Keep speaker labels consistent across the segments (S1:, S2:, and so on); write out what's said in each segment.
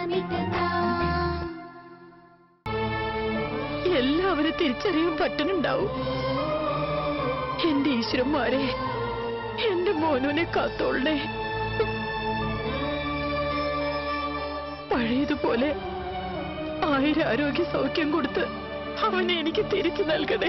S1: എല്ലാവരും തിരിച്ചറിയാൻ പറ്റുന്നുണ്ടാവും എന്റെ ഈശ്വരന്മാരെ എന്റെ മോനുനെ കാത്തോളണേ പഴയതുപോലെ ആയിരം ആരോഗ്യ സൗഖ്യം കൊടുത്ത് അവനെ എനിക്ക് തിരിച്ചു നൽകണേ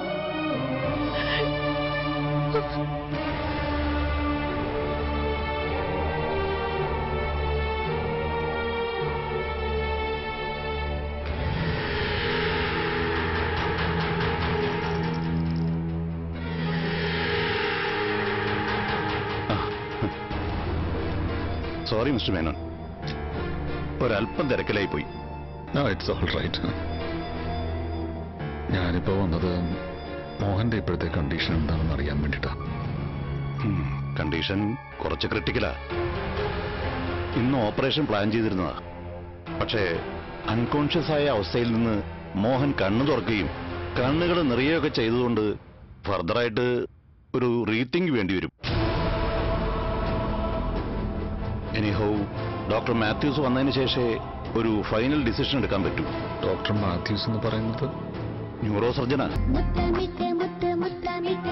S2: സോറി മിസ്റ്റർ മേനോൻ ഒരല്പം തിരക്കിലായി പോയി
S3: നോ ഇറ്റ്സ് ഓൾ റൈറ്റ് ഞാനിപ്പോ വന്നത് മോഹന്റെ ഇപ്പോഴത്തെ കണ്ടീഷൻ എന്താണെന്ന് അറിയാൻ വേണ്ടിട്ടാ
S2: ഉം, കണ്ടീഷൻ കുറച്ച് ക്രിട്ടിക്കലാ ഇന്ന് ഓപ്പറേഷൻ പ്ലാൻ ചെയ്തിരുന്നതാ പക്ഷേ അൺകോൺഷ്യസ് ആയ അവസ്ഥയിൽ നിന്ന് മോഹൻ കണ്ണു തുറക്കുകയും കണ്ണുകൾ നിറയുകയൊക്കെ ചെയ്തതുകൊണ്ട് ഫർദറായിട്ട് ഒരു റീതിങ്ക് വേണ്ടി വരും എനിഹൗ ഡോക്ടർ മാത്യൂസ് വന്നതിന് ശേഷമേ ഒരു ഫൈനൽ ഡിസിഷൻ എടുക്കാൻ പറ്റൂ
S3: ഡോക്ടർ മാത്യൂസ് എന്ന് പറയുന്നത്
S2: ന്യൂറോ സർജനാ
S4: മുത്തമിട്ട് മുത്ത് മുത്തമിട്ട്